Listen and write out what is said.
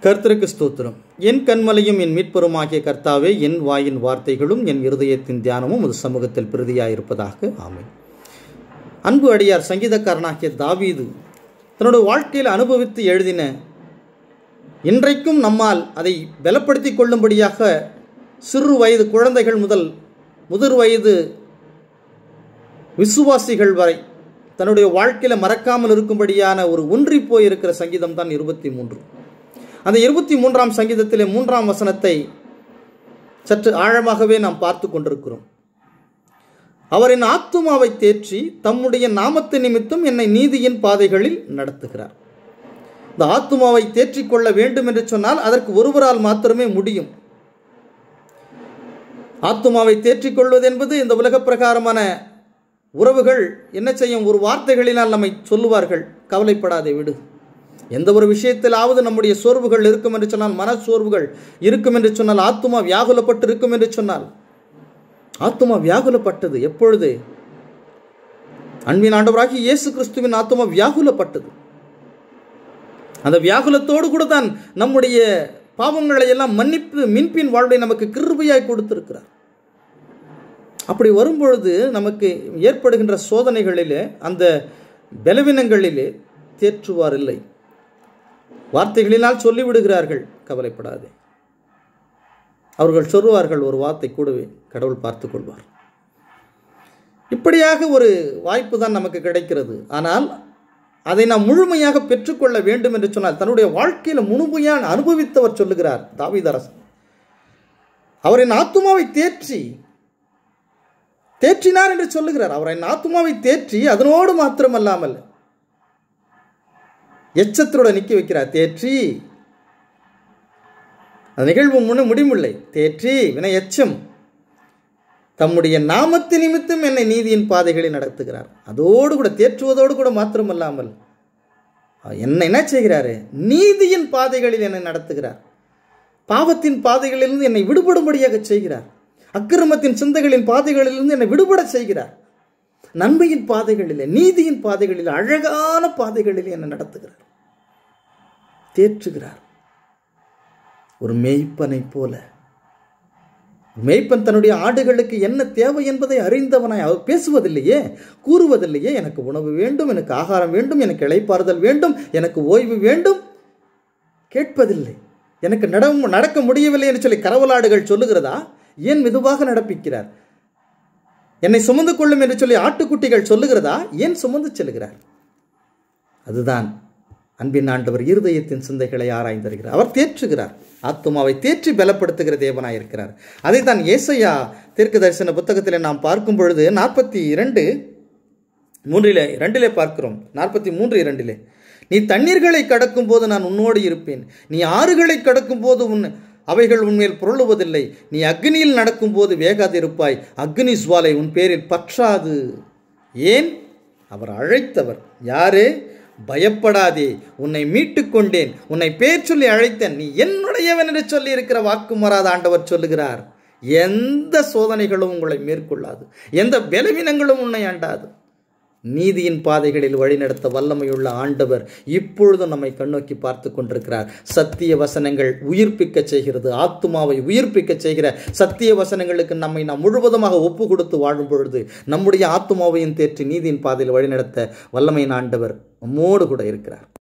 கர்த்தருக்கு ஸ்தோத்திரம் என் கண்மலையும் என் மீட்பருமாகிய கர்த்தாவே என் வாயின் வார்த்தைகளும் என் இருதயத்தின் தியானமும் அது சமூகத்தில் பிரதியாயிருப்பதாக ஆமென் அன்பு அடியார் சங்கீதக்காரனாகிய தாவீது தன்னோட வாழ்க்கையில் அனுபவித்து எழுதின இன்றைக்கும் நம்மால் அதை பலப்படுத்திக் கொள்ளும்படியாக சிறு வயது குழந்தைகள் முதல் முதிர் வயது விசுவாசிகள் வரை தன்னுடைய வாழ்க்கையில் மறக்காமல் இருக்கும்படியான ஒரு ஒன்றி போயிருக்கிற சங்கீதம் தான் இருபத்தி மூன்று அந்த இருபத்தி மூன்றாம் சங்கீதத்திலே மூன்றாம் வசனத்தை சற்று ஆழமாகவே நாம் பார்த்து கொண்டிருக்கிறோம் அவரின் ஆத்துமாவை தேற்றி தம்முடைய நாமத்து நிமித்தம் என்னை நீதியின் பாதைகளில் நடத்துகிறார் இந்த ஆத்துமாவை தேற்றிக் கொள்ள வேண்டும் என்று சொன்னால் அதற்கு ஒருவரால் மாத்திரமே முடியும் ஆத்துமாவை தேற்றிக் கொள்வது என்பது இந்த உலக பிரகாரமான உறவுகள் என்ன செய்யும் ஒரு வார்த்தைகளினால் நம்மை சொல்லுவார்கள் கவலைப்படாதே விடு எந்த ஒரு விஷயத்திலாவது நம்முடைய சோர்வுகள் இருக்கும் என்று சொன்னால் மன சோர்வுகள் இருக்கும் என்று சொன்னால் ஆத்துமா வியாகுலப்பட்டு இருக்கும் என்று சொன்னால் ஆத்துமா வியாகுலப்பட்டது எப்பொழுது அன்பின் ஆண்டவராகி இயேசு கிறிஸ்துவின் ஆத்துமா வியாகுலப்பட்டது அந்த வியாகுலத்தோடு கூட தான் நம்முடைய பாவங்களை எல்லாம் மன்னிப்பு மின்பின் வாழ்வை நமக்கு கிருபையாய் கொடுத்திருக்கிறார் அப்படி வரும்பொழுது நமக்கு ஏற்படுகின்ற சோதனைகளிலே அந்த பலவீனங்களிலே தேற்றுவார் இல்லை வார்த்தைகளினால் சொல்லிவிடுகிறார்கள் கவலைப்படாதே அவர்கள் சொல்லுவார்கள் ஒரு வார்த்தை கூடவே கடவுள் பார்த்து கொள்வார் இப்படியாக ஒரு வாய்ப்பு தான் நமக்கு கிடைக்கிறது ஆனால் அதை நாம் முழுமையாக பெற்றுக்கொள்ள வேண்டும் என்று சொன்னால் தன்னுடைய வாழ்க்கையில் முழுமையாக அனுபவித்தவர் சொல்லுகிறார் தாவிதரசன் அவரின் ஆத்துமாவை தேற்றி தேற்றினார் என்று சொல்லுகிறார் அவரின் ஆத்துமாவை தேற்றி அதனோடு மாத்திரமல்லாமல் எச்சத்தோட நிற்க வைக்கிறார் தேற்றி அந்த நிகழ்வு முன்னு முடிவில்லை தேற்றி வினை எச்சம் தம்முடைய நாமத்து நிமித்தம் என்னை நீதியின் பாதைகளில் நடத்துகிறார் அதோடு கூட தேற்றுவதோடு கூட மாத்திரமல்லாமல் என்ன என்ன செய்கிறாரு நீதியின் பாதைகளில் என்னை நடத்துகிறார் பாவத்தின் பாதைகளிலிருந்து என்னை விடுபடும்படியாக செய்கிறார் அக்கிரமத்தின் சிந்தைகளின் பாதைகளிலிருந்து என்னை விடுபட செய்கிறார் நன்மையின் பாதைகளிலே நீதியின் பாதைகளில் அழகான பாதைகளில் என்னை நடத்துகிறார் தேற்றுகிறார் ஒரு மேய்ப்பனை போல மேய்ப்பன் தன்னுடைய ஆடுகளுக்கு என்ன தேவை என்பதை அறிந்தவனாய் அவர் பேசுவதில்லையே கூறுவதில்லையே எனக்கு உணவு வேண்டும் எனக்கு ஆகாரம் வேண்டும் எனக்கு இழைப்பாறுதல் வேண்டும் எனக்கு ஓய்வு வேண்டும் கேட்பதில்லை எனக்கு நட நடக்க முடியவில்லை என்று சொல்லி கரவலாடுகள் சொல்லுகிறதா ஏன் மெதுவாக நடப்பிக்கிறார் என்னை சுமந்து கொள்ளும் என்று சொல்லி ஆட்டுக்குட்டிகள் சொல்லுகிறதா ஏன் சுமந்து செல்கிறார் அதுதான் அன்பின் ஆண்டவர் இருதயத்தின் சிந்தைகளை ஆராய்ந்திருக்கிறார் அவர் தேற்றுகிறார் ஆத்மாவை தேற்றி பலப்படுத்துகிற தேவனாய் இருக்கிறார் அதை தான் ஏசையா தீர்க்க தரிசன புத்தகத்தில் நாம் பார்க்கும் பொழுது நாற்பத்தி இரண்டு மூன்றிலே இரண்டிலே பார்க்கிறோம் நாற்பத்தி மூன்று இரண்டிலே நீ தண்ணீர்களை கடக்கும் போது நான் உன்னோடு இருப்பேன் நீ ஆறுகளை கடக்கும் போது உன் அவைகள் உன்மேல் புரளுவதில்லை நீ அக்னியில் நடக்கும்போது வேகாதிருப்பாய் அக்னி சுவாலை உன் பேரில் பற்றாது ஏன் அவர் அழைத்தவர் யாரு பயப்படாதே உன்னை மீட்டு கொண்டேன் உன்னை பேர் சொல்லி அழைத்தேன் நீ என்னுடையவன் என்று சொல்லி இருக்கிற வாக்கு மாறாத ஆண்டவர் சொல்லுகிறார் எந்த சோதனைகளும் உங்களை மேற்கொள்ளாது எந்த பலவீனங்களும் உன்னை ஆண்டாது நீதியின் பாதைகளில் வழிநடத்த வல்லமையுள்ள ஆண்டவர் இப்பொழுதும் நம்மை கண்ணோக்கி பார்த்து கொண்டிருக்கிறார் சத்திய வசனங்கள் உயிர்ப்பிக்க செய்கிறது ஆத்துமாவை உயிர்ப்பிக்க செய்கிற சத்திய வசனங்களுக்கு நம்மை நாம் முழுவதுமாக ஒப்பு கொடுத்து வாழும் பொழுது நம்முடைய ஆத்துமாவையும் தேற்றி நீதியின் பாதையில் வழிநடத்த வல்லமையின் ஆண்டவர் நம்மோடு கூட இருக்கிறார்